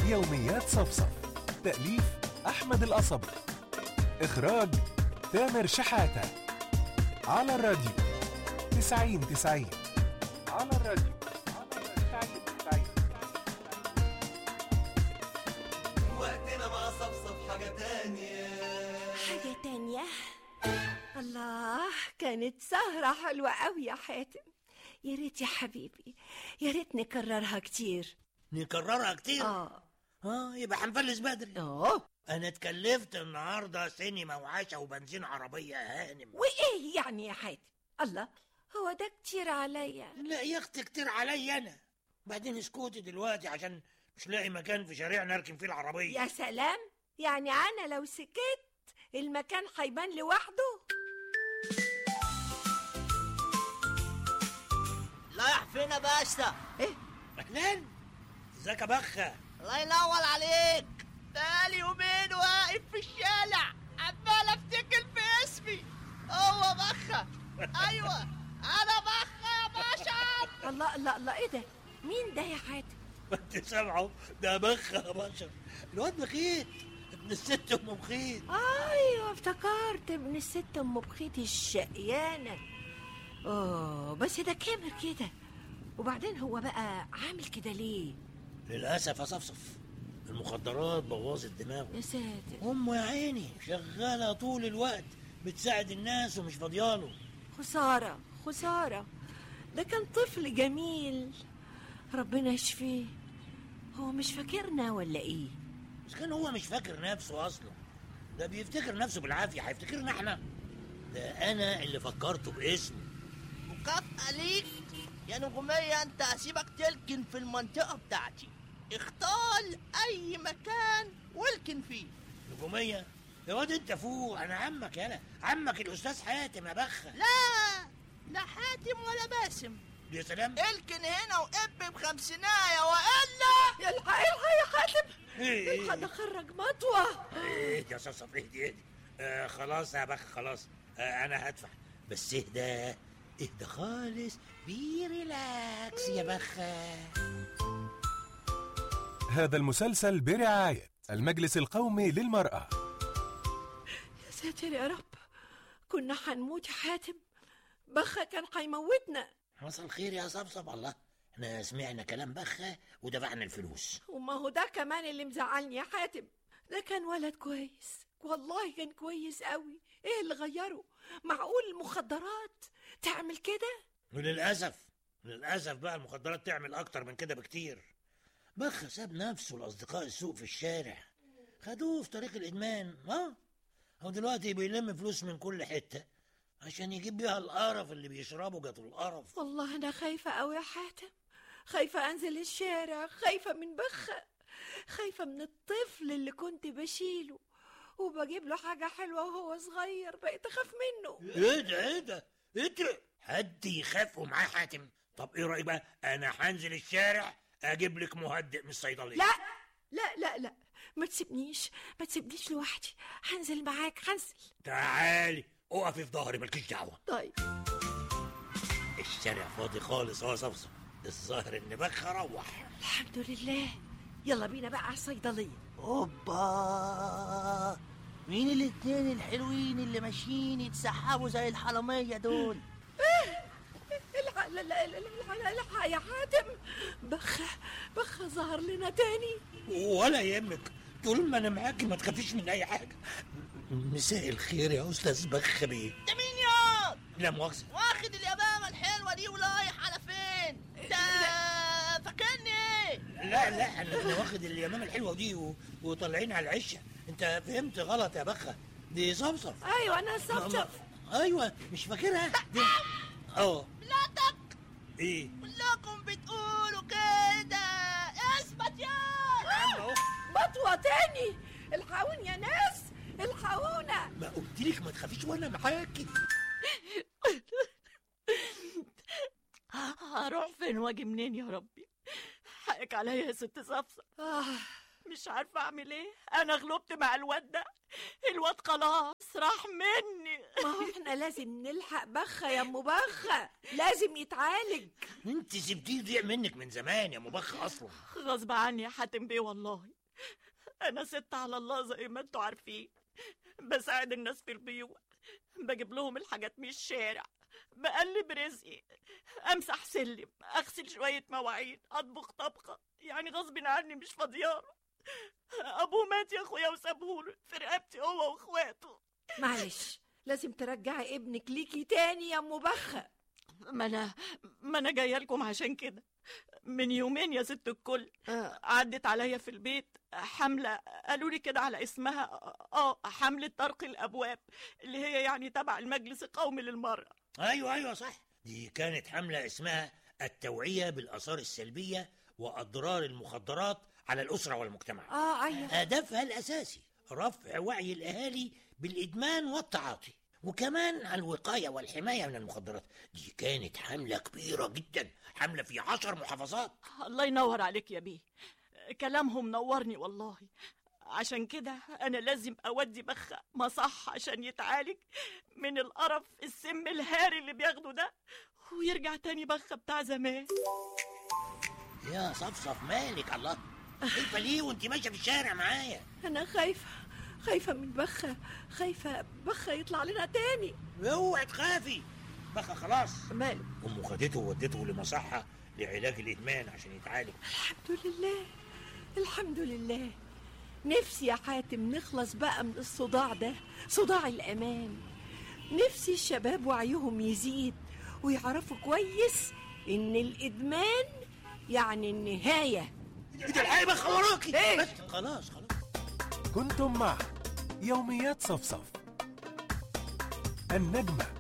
يوميات صفصف تأليف أحمد القصبي إخراج تامر شحاتة على الراديو تسعين تسعين على الراديو تسعين تسعين وقتنا مع صفصف حاجة تانية حاجة تانية الله كانت سهرة حلوة قوي يا حاتم يا ريت يا حبيبي يا ريت نكررها كتير نكررها كتير اه اه يبقى هنفلس بدري اه انا اتكلفت النهارده سينما وعشاء وبنزين عربيه هانم وايه يعني يا حاتم الله هو ده كتير عليا لا يا اختي كتير عليا انا بعدين اسكتي دلوقتي عشان مش لاقي مكان في شارعنا اركن فيه العربيه يا سلام يعني انا لو سكت المكان هيبان لوحده رايح فين يا باشا؟ اهلا ازيك يا بخه الله ينور عليك بقالي يومين واقف في الشارع عمال افتكر في اسمي هو بخة ايوه انا بخة يا باشا الله الله الله ايه ده مين ده يا حاتم ما انت سامعه ده بخه يا بشر الواد بخيت ابن الست ام بخيت ايوه افتكرت ابن الست ام بخيتي الشقيانه اه بس ده كبر كده وبعدين هو بقى عامل كده ليه للاسف يا صفصف المخدرات بوظت دماغه يا ساتر امه يا عيني شغاله طول الوقت بتساعد الناس ومش فاضياله خساره خساره ده كان طفل جميل ربنا يشفيه هو مش فاكرنا ولا ايه بس كان هو مش فاكر نفسه اصلا ده بيفتكر نفسه بالعافيه هيفتكرنا احنا ده انا اللي فكرته باسمه مكافأة ليك يا نجومية انت هسيبك تلكن في المنطقة بتاعتي اختار اي مكان والكن فيه نجوميه يا واد انت فوق انا عمك يالا عمك الاستاذ حاتم يا بخه لا لا حاتم ولا باسم يا سلام الكن هنا وقب بخمسيناية والا يلحق يلحق يا حاتم ايه يلحق ده خرج مطوه ايه يا صفصف اهدي اهدي آه خلاص يا بخ خلاص آه انا هدفع بس اهدى اهدى خالص بيريلاكس يا بخه هذا المسلسل برعاية المجلس القومي للمرأة يا ساتر يا رب كنا هنموت يا حاتم بخة كان هيموتنا حصل خير يا صفصف الله احنا سمعنا كلام بخه ودفعنا الفلوس وما هو ده كمان اللي مزعلني يا حاتم ده كان ولد كويس والله كان كويس قوي ايه اللي غيره معقول المخدرات تعمل كده وللاسف للاسف بقى المخدرات تعمل اكتر من كده بكتير بخ ساب نفسه لاصدقاء السوق في الشارع خدوه في طريق الادمان اه هو دلوقتي بيلم فلوس من كل حته عشان يجيب بيها القرف اللي بيشربه جاتوا القرف والله انا خايفة قوي يا حاتم خايفة انزل الشارع خايفة من بخة خايفة من الطفل اللي كنت بشيله وبجيب له حاجة حلوة وهو صغير بقيت اخاف منه ايه ده ايه ده ايه حد يخاف ومعاه حاتم طب ايه رايك بقى انا هنزل الشارع اجيب لك مهدئ من الصيدليه لا لا لا لا ما تسيبنيش ما تسيبنيش لوحدي هنزل معاك هنزل تعالي اقفي في ظهري مالكيش دعوه طيب الشارع فاضي خالص اهو صفصف الظاهر ان بخ روح الحمد لله يلا بينا بقى على الصيدلية اوبا مين الاتنين الحلوين اللي ماشيين يتسحبوا زي الحرامية دول الحق لا لا لا لا الحق يا حاتم بخ بخ ظهر لنا تاني ولا يهمك طول ما انا معاكي ما تخافيش من اي حاجه مساء الخير يا استاذ بخ بيه ده مين يا لا مؤاخذه واخد اليمامة الحلوة دي ورايح على فين ده فاكرني ايه لا لا انا أنا واخد اليمامه الحلوه دي و... وطالعين على العشه انت فهمت غلط يا بخه دي صفصف ايوه انا صفصف ايوه مش فاكرها دي اه بلادك ايه كلكم بتقولوا كده اثبت يا اهو بطوة تاني الحقوني يا ناس الحقونا ما قلت لك ما تخافيش وانا معاكي هروح فين واجي منين يا ربي حقك عليا يا ست صفصة آه مش عارفة أعمل إيه أنا غلبت مع الواد ده الواد خلاص راح مني ما هو احنا لازم نلحق بخة يا ام بخة لازم يتعالج انت سبتيه يضيع منك من زمان يا مبخ اصلا غصب عني يا حاتم بيه والله انا ست على الله زي ما انتوا عارفين بساعد الناس في البيوت بجيب لهم الحاجات من الشارع بقلب رزقي امسح سلم اغسل شويه مواعين اطبخ طبخه يعني غصب عني مش فاضياله ابوه مات يا اخويا وسابهوله في رقبتي هو واخواته معلش لازم ترجعي ابنك ليكي تاني يا ام بخة ما انا ما انا جايه لكم عشان كده من يومين يا ست الكل آه. عدت عليا في البيت حملة قالوا لي كده على اسمها اه حملة طرق الأبواب اللي هي يعني تبع المجلس القومي للمرأة ايوه ايوه صح دي كانت حمله اسمها التوعيه بالاثار السلبيه واضرار المخدرات على الاسره والمجتمع اه ايوه هدفها الاساسي رفع وعي الاهالي بالادمان والتعاطي وكمان على الوقايه والحمايه من المخدرات دي كانت حمله كبيره جدا حمله في عشر محافظات الله ينور عليك يا بيه كلامهم نورني والله عشان كده أنا لازم أودي بخ مصح عشان يتعالج من القرف السم الهاري اللي بياخده ده ويرجع تاني بخ بتاع زمان يا صفصف مالك الله خايفه ليه وانت ماشيه في الشارع معايا انا خايفة خايفة من بخة خايفة بخة يطلع لنا تاني اوعي تخافي بقى خلاص ماله امه خدته وودته لمصحه لعلاج الادمان عشان يتعالج الحمد لله الحمد لله نفسي يا حاتم نخلص بقى من الصداع ده صداع الأمان نفسي الشباب وعيهم يزيد ويعرفوا كويس إن الإدمان يعني النهاية انت الحقيقه بقى وراكي إيه؟ بس خلاص خلاص كنتم مع يوميات صفصف النجمة